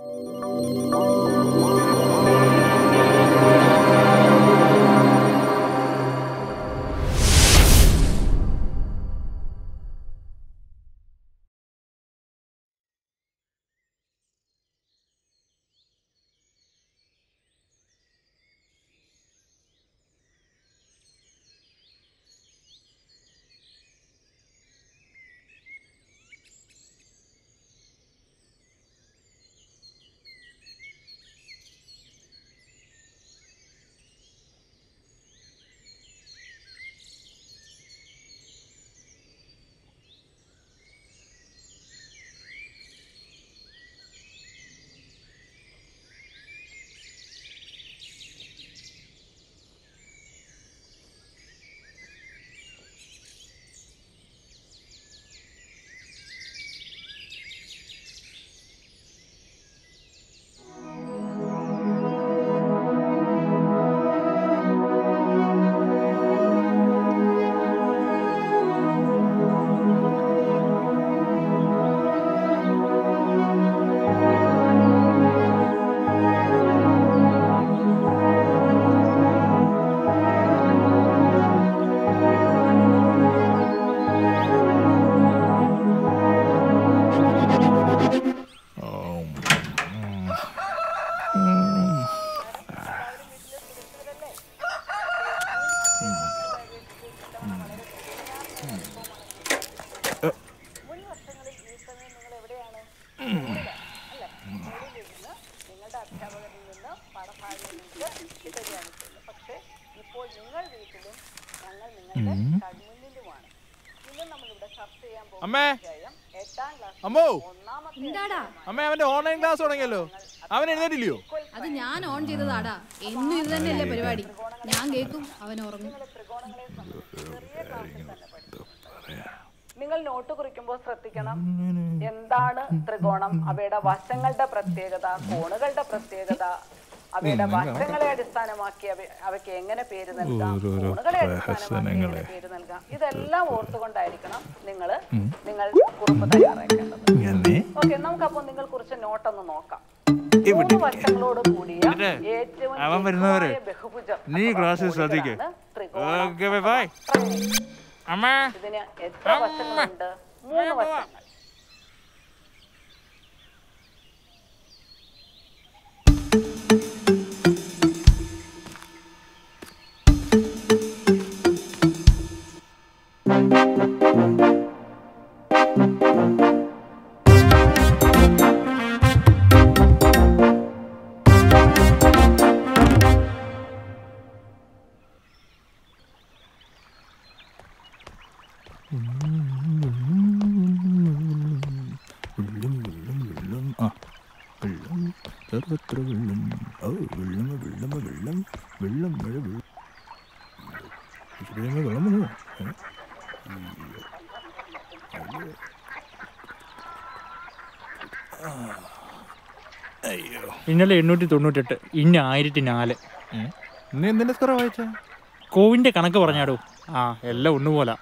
അമ്മേ അമ്മോ എന്താടാ അമ്മേ അവന്റെ ഓൺലൈൻ ക്ലാസ് തുടങ്ങിയല്ലോ അവൻ എഴുന്നേറ്റില്ലയോ അത് ഞാൻ ഓൺ ചെയ്തതാടാ എന്നും ഇത് തന്നെയല്ലേ പരിപാടി ഞാൻ കേൾക്കും അവൻ ഉറങ്ങും നിങ്ങൾ നോട്ട് കുറിക്കുമ്പോൾ ശ്രദ്ധിക്കണം എന്താണ് ത്രികോണം അവയുടെ വശങ്ങളുടെ പ്രത്യേകത കോണുകളുടെ പ്രത്യേകത അവയുടെ വശങ്ങളെ അടിസ്ഥാനമാക്കി അവ- അവയ്ക്ക് എങ്ങനെ പേര് നൽകാം കോണുകളെ അടിസ്ഥാനമാക്കി എങ്ങനെ പേര് നൽകാം ഇതെല്ലാം ഓർത്തുകൊണ്ടായിരിക്കണം നിങ്ങൾ നിങ്ങൾ കുറിപ്പ് തയ്യാറാക്കേണ്ടത് ഓക്കെ നമുക്കപ്പോൾ നിങ്ങൾ കുറിച്ച് നോട്ടൊന്ന് നോക്കാം മൂന്ന് വശങ്ങളോട് കൂടിയ ഏറ്റവും അവൻ വരുന്നവരെ ലഘുവായ ബഹുഭുജം നീ അഥവാ ക്ലാസ്സിൽ കോണുകളാണ് ശ്രദ്ധിക്ക്. ത്രികോണം ഓക്കെ ബൈ ബൈ അമ്മേ ഇതിന് എത്ര വശങ്ങളുണ്ട് മൂന്ന് വശങ്ങൾ വെള്ളം വെള്ളം വെള്ളം ആ വെള്ളം സർവത്ര വെള്ളം ഓ വെള്ളം വെള്ളം വെള്ളം വെള്ളം മഴ വെള്ളം ഇവിടെ വെള്ളം വന്നു ഏ? അയ്യോ ഇന്നലെ എണ്ണൂറ്റി തൊണ്ണൂറ്റെട്ട് ഇന്ന് ആയിരത്തി നാല് നീ എന്തിന്റെ സ്കോറ വായിച്ച കോവിന്റെ കണക്ക് പറഞ്ഞാടോ ആ എല്ലാം ഒന്നുപോലെ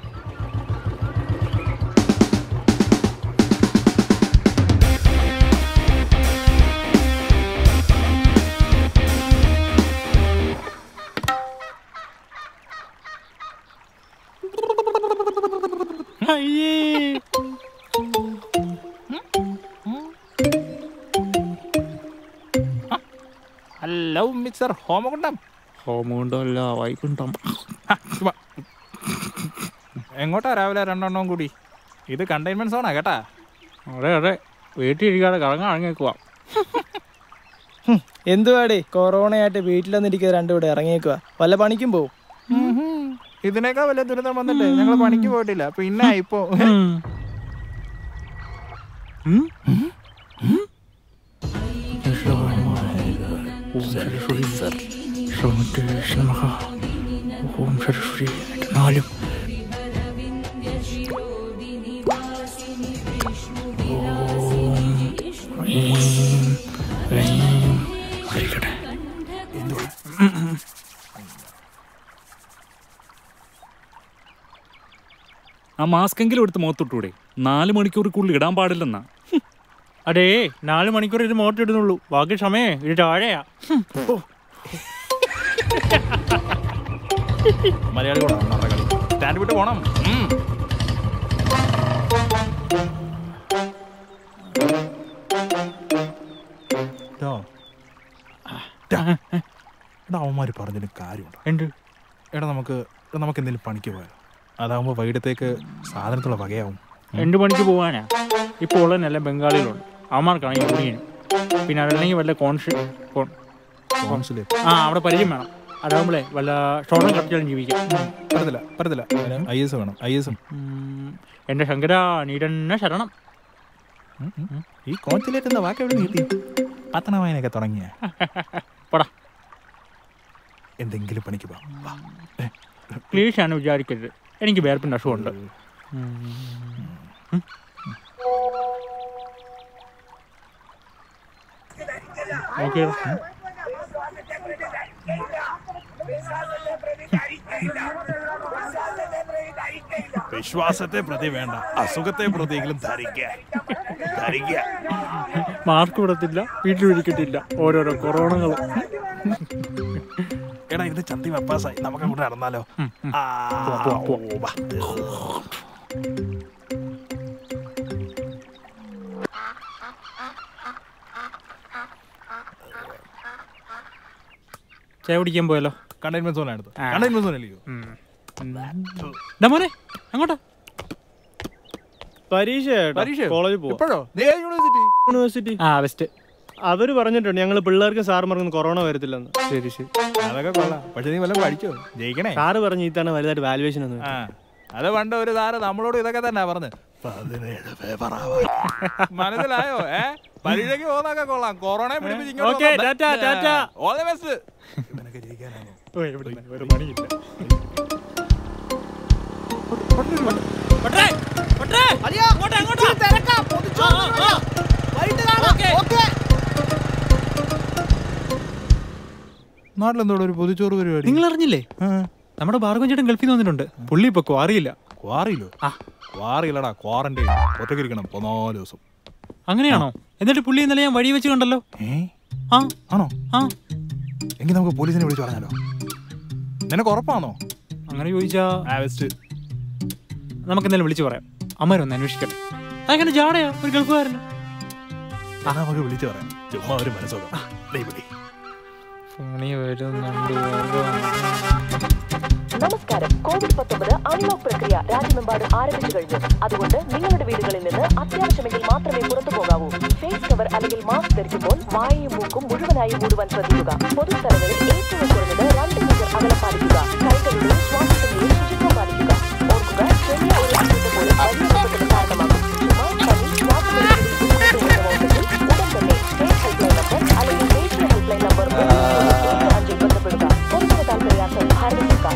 അയ്യേ ഹലോ മിസ്റ്റർ ഹോമകുണ്ടം ഹോമുണ്ടല്ല വൈകുണ്ഠം എങ്ങോട്ടാ രാവിലെ രണ്ടെണ്ണവും കൂടി ഇത് കണ്ടെയ്ൻമെന്റ് സോണാ കേട്ടാ അതെ അതെ വീട്ടിൽ ഇരിക്കാതെ കറങ്ങാൻ ഇറങ്ങിയേക്കുവാ എന്തുവാടേ കൊറോണയായിട്ട് വീട്ടിലൊന്നിരിക്കുക രണ്ടുകൂടെ ഇറങ്ങിയേക്കുക വല്ല പണിക്കും പോവും ഇതിനേക്കാൾ വലിയ ദുരിതം വന്നിട്ട് ഞങ്ങൾ പണിക്ക് പോയിട്ടില്ല പിന്നെ ഇപ്പോ ഓം സരസ്വതി നാലും ആയിരിക്കട്ടെ ആ മാസ്കെങ്കിലും എടുത്ത് മുഖത്തൊട്ടൂടെ നാല് മണിക്കൂറിക്കുള്ളിൽ ഇടാൻ പാടില്ലെന്നാ ഹും. അടേ നാല് മണിക്കൂർ ഇത് മോട്ടർ ഇടുന്നുള്ളൂ ബാക്കി സമയേ ഇത് താഴെയാ ഹും. ഓ, മലയാളി കൂടെ നമ്മുടെ കളി സ്റ്റാൻഡ് വിട്ട് പോണം ഉം. ട്ടോ. ടാ. എടാ അവന്മാര് പറഞ്ഞതിന് കാര്യമുണ്ടോ എന്ത് എടാ നമുക്ക് എടാ നമുക്ക് എന്തെങ്കിലും പണിക്ക് പോയാലോ അതാകുമ്പോൾ വൈകിട്ടത്തേക്ക് സാധനത്തുള്ള വകയാവും രണ്ട് മണിക്ക് പോകാനാ ഇപ്പോൾ ഉള്ളതിനെല്ല ബംഗാളികളുണ്ട് അവന്മാർക്കാണ് യൂണിയൻ പിന്നെ അതല്ലെങ്കിൽ വല്ല കോൺഷി കോൺ കോൺസുലേറ്റ് ആ അവിടെ പരിചയം വേണം അതാകുമ്പോഴേ വല്ല ഷോർട്ടും കട്ടിയാലും ജീവിക്കാം പറ്റത്തില്ല പറ്റത്തില്ല ഐ എസ് വേണം ഐ എസും ഉം, എൻ്റെ ശങ്കര നീ തന്നെ ശരണം ഈ കോൺസുലേറ്റ് എന്ന വാക്ക് എവിടെ നീട്ടി പത്തണ വായനയൊക്കെ തുടങ്ങിയ പടാ എന്തെങ്കിലും പണിക്ക് പോവാം വാ. ഏ, ക്ലീഷാണ് വിചാരിക്കരുത് എനിക്ക് വേർപ്പിൻ്റെ അസുഖമുണ്ട് ഓക്കെ വിശ്വാസത്തെ പ്രതി വേണ്ട അസുഖത്തെ പ്രതിയെങ്കിലും ധരിക്കുക ധരിക്കുക മാർക്ക് വിടത്തില്ല വീട്ടിൽ വിളിക്കത്തില്ല ഓരോരോ കൊറോണകൾ എടാ ഇത് ചന്തി വെപ്പാസായി നമുക്ക് അങ്ങോട്ട് നടന്നാലോ ആ, പോവാം, പോവാം. ഓ, വാ. ചായ കുടിക്കാൻ പോയല്ലോ കണ്ടെയ്ൻമെന്റ് സോൺ എടുത്തു ആ. കണ്ടെയ്ൻമെന്റ് സോൺ അല്ലയോ ഡാ മോനെ അങ്ങോട്ടാ പരീക്ഷ പരീക്ഷ കോളേജിൽ പോവാ എപ്പോഴോ ദേ യൂണിവേഴ്സിറ്റി യൂണിവേഴ്സിറ്റി ആ വെസ്റ്റ് അവര് പറഞ്ഞിട്ടുണ്ട് ഞങ്ങൾ പിള്ളേർക്കും സാറുമാർക്കും കൊറോണ വരത്തില്ലെന്ന് ശരി ശരി അതൊക്കെ കൊള്ളാം പക്ഷെ നീ വല്ലതും പഠിച്ചോ ജയിക്കണേ സാറ് പറഞ്ഞ ഈ തവണ വലുതായിട്ട് വാലുവേഷൻ ഒന്നും ആ അത് പണ്ട് ഒരു താറ് നമ്മളോട് ഇതൊക്കെ തന്നെ പറഞ്ഞു പതിനേഴ് പേപ്പറാവാൻ മനസ്സിലായോ ഏ പരീക്ഷയ്ക്ക് പോകുന്നൊക്കെ കൊള്ളാം corona Okay, tata, tata. All the best ഇവനൊക്കെ ജയിക്കാനാണോ ഓ, എവിടുന്ന്? ഒരു പണിയില്ല നാട്ടിലെന്തോടെ ഒരു പൊതിച്ചോറ് പരിപാടി നിങ്ങൾ അറിഞ്ഞില്ലേ നമ്മുടെ ഭാർഗവൻ ചേട്ടൻ ഗൾഫിൽ നിന്ന് വന്നിട്ടുണ്ട് പുള്ളി ഇപ്പൊ ക്വാറിയില്ല ക്വാറിയില്ലോ ആ. ക്വാറിയില്ലടാ ക്വാറന്റൈൻ ഒറ്റയ്ക്ക് ഇരിക്കണം പതിനാല് ദിവസം അങ്ങനെയാണോ എന്നിട്ട് പുള്ളി ഇന്നലെ ഞാൻ വഴി വെച്ച് കണ്ടല്ലോ ഏ ആ ആണോ ആ എങ്കിൽ നമുക്ക് പോലീസിനെ വിളിച്ചു പറഞ്ഞാലോ നിനക്ക് ഉറപ്പാണോ അങ്ങനെ ചോദിച്ചാ ആ വെസ്റ്റ് നമുക്ക് എന്തായാലും വിളിച്ചു പറയാം അമ്മരൊന്ന് അന്വേഷിക്കട്ടെ അങ്ങനെ ജാടയാ ഒരു ഗൾഫുകാരന് ആ നമുക്ക് വിളിച്ചു പറയാം ചുമ്മാ ഒരു മനസ്സോക്കാം ദേ വിളി ഫോണി വരുന്നുണ്ട് നമസ്കാരം കോവിഡ് പത്തൊമ്പത് അൺലോക്ക് പ്രക്രിയ രാജ്യമെമ്പാടും ആരംഭിച്ചു കഴിഞ്ഞു അതുകൊണ്ട് നിങ്ങളുടെ വീടുകളിൽ നിന്ന് അത്യാവശ്യമെങ്കിൽ മാത്രമേ പുറത്തു പോകാവൂ ഫേസ് കവർ അല്ലെങ്കിൽ മാസ്ക് ധരിക്കുമ്പോൾ വായയും മൂക്കും മുഴുവനായി മൂടുവാൻ ശ്രദ്ധിക്കുക പൊതുസ്ഥലങ്ങളിൽ ഏറ്റവും കുറഞ്ഞത് രണ്ട് മീറ്റർ അകലം പാലിക്കുക കൈകളുടെയും ശ്വാസത്തിന്റെയും ശുചിത്വം പാലിക്കുക ഓർക്കുക ചെറിയ ഒരു അസുഖം പോലും വലിയ വിപത്തിന് കാരണമാകും ചുമ പനി ശ്വാസമെടുക്കലിൽ ബുദ്ധിമുട്ടുള്ള ഉടൻ തന്നെ സ്റ്റേറ്റ് ഹെൽപ്പ് ലൈൻ നമ്പർ അല്ലെങ്കിൽ ദേശീയ ഹെൽപ്പ് ലൈൻ നമ്പർ ഏഴ് അഞ്ചിൽ ബന്ധപ്പെടുക പൊതുജന താൽപര്യാർത്ഥം ഭാരത സർക്കാർ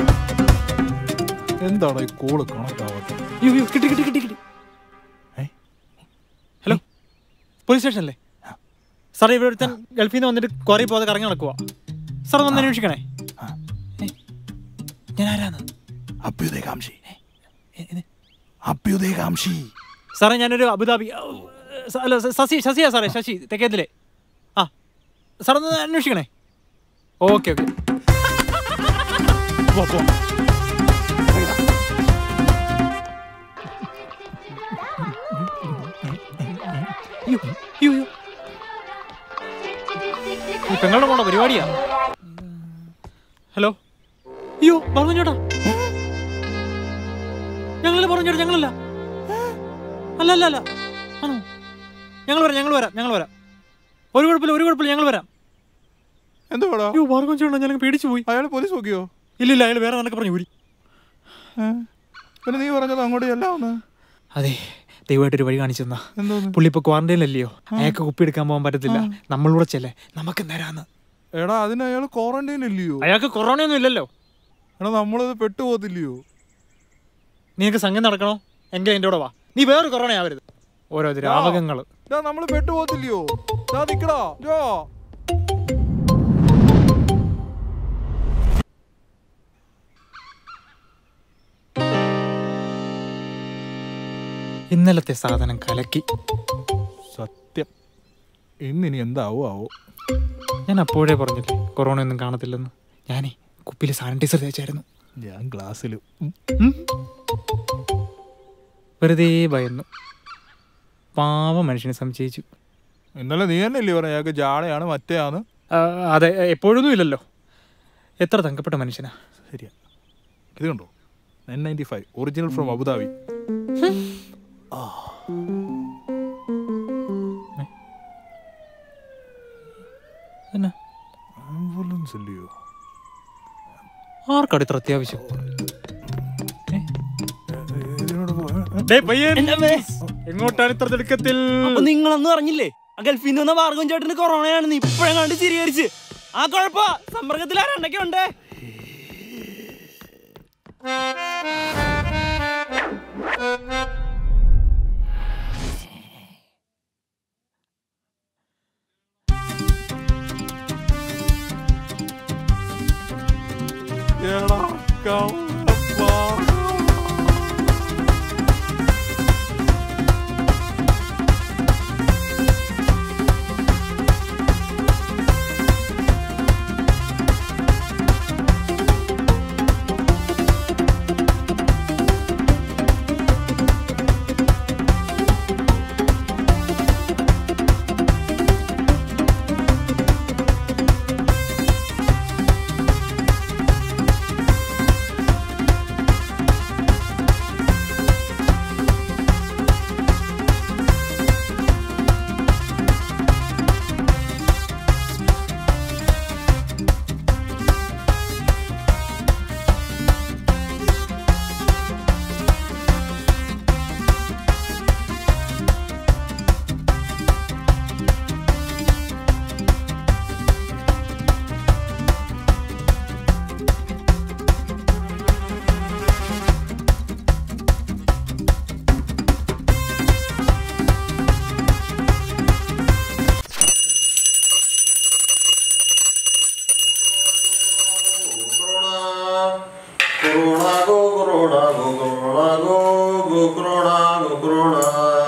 എന്താണോ ഈ കോള് കണക്ട് ആവാത്തത് യ്യോ, യ്യോ, കിട്ടി കിട്ടി കിട്ടി കിട്ടി ഏ? ഹലോ പോലീസ് സ്റ്റേഷനല്ലേ സാറേ ഇവിടെ ഒരുത്തൻ ഗൾഫിൽ നിന്ന് വന്നിട്ട് ക്വാറി പോകാതെ കറങ്ങി നടക്കുക സാർ ഒന്ന് അന്വേഷിക്കണേ ആ. ഏ, ഞാൻ ആരാന്ന് അഭ്യുദയകാംക്ഷി അഭ്യുദയകാംക്ഷി സാറേ ഞാനൊരു അബുദാബി ഔ, സ- അല്ല സ- ശശി ശശിയാ സാറേ ശശി തെക്കേതിലെ ആ സാർ ഒന്ന് അന്വേഷിക്കണേ ഓക്കെ ഓക്കെ പോ, പോ. അയ്യോ, അയ്യോ, അയ്യോ. ഈ പെങ്ങളുടെ പോണ പരിപാടിയാ ഹലോ അയ്യോ പറഞ്ഞു ചേട്ടാ ഞങ്ങളല്ല പറഞ്ഞു ചേട്ടാ ഞങ്ങളല്ല അല്ല അല്ല അല്ല ആണോ ഞങ്ങൾ വരാം ഞങ്ങൾ വരാം ഞങ്ങൾ വരാം ഒരു കുഴപ്പമില്ല ഒരു കുഴപ്പമില്ല ഞങ്ങൾ വരാം എന്തുവാടാ അയ്യോ ഭാർഗവൻ ചേട്ടാ ഞാൻ പേടിച്ചു പോയി അയാൾ പോലീസ് നോക്കിയോ ഇല്ല ഇല്ല അയാൾ വേറെ നിനക്ക് പറഞ്ഞു ഊരി പിന്നെ നീ പറഞ്ഞത് അങ്ങോട്ട് ചെല്ലാവുന്ന അതെ ദയവായിട്ടൊരു വഴി കാണിച്ചു തന്നാ എന്തോന്ന് പുള്ളി ഇപ്പൊ ക്വാറന്റൈനിലല്ലയോ അയാൾക്ക് കുപ്പി എടുക്കാൻ പോകാൻ പറ്റത്തില്ല നമ്മളൂടെ ചെല്ലേ നമുക്ക് നേരാന്ന് എടാ അതിന് അയാൾ ക്വാറന്റൈൻ ഇല്ലയോ അയാൾക്ക് കൊറോണയൊന്നും ഇല്ലല്ലോ എടാ നമ്മളത് പെട്ടുപോകത്തില്ലയോ നിനക്ക് സംഘം നടക്കണോ എങ്കിൽ എൻ്റെ കൂടെ വാ നീ വേറെ കൊറോണ ആവരുത് ഓരോ ദ്രാവകങ്ങള് ഇതാ നമ്മള് പെട്ടുപോകത്തില്ലയോ ഇതാ നിക്കടാ ജോ ഇന്നലത്തെ സാധനം കലക്കി സത്യം ഇന്നിനി എന്താവോ ആവോ ഞാൻ അപ്പോഴേ പറഞ്ഞില്ലേ കൊറോണ ഒന്നും കാണത്തില്ലെന്ന് ഞാനേ കുപ്പിയിൽ സാനിറ്റൈസർ തേച്ചായിരുന്നു ഞാൻ ക്ലാസ്സിൽ വെറുതെ ഭയന്നു പാവ മനുഷ്യനെ സംശയിച്ചു ഇന്നലെ നീ തന്നെ ഇല്ലേ പറഞ്ഞ ഞങ്ങൾക്ക് ജാടയാണ് മറ്റേയാണ് ആ, അതെ എപ്പോഴൊന്നും ഇല്ലല്ലോ എത്ര തങ്കപ്പെട്ട മനുഷ്യനാ ശരിയാ ഇത് കണ്ടോ nine ninety five original from Abu Dhabi എന്നാ ആംബുലൻസ് ഇല്ലയോ ആർക്കാണ് ഇത്ര അത്യാവശ്യം ഇതിനോട് പോ- ഏ? ഡേ പയ്യൻ എങ്ങോട്ടാണ് ഇത്ര തിടുക്കത്തിൽ അപ്പൊ നിങ്ങളന്ന് പറഞ്ഞില്ലേ ആ ഗൾഫിൽ നിന്ന് വന്ന ഭാർഗവൻ ചേട്ടന് കൊറോണയാണെന്ന് ഇപ്പഴും കണ്ട് സ്ഥിരീകരിച്ച് ആ കുഴപ്പ സമ്പർക്കത്തിൽ ആരെണ്ണൊക്കെ ഉണ്ട് എടാ, കള്ളപ്പാ. Corona go, corona go, corona go, go, corona go, corona.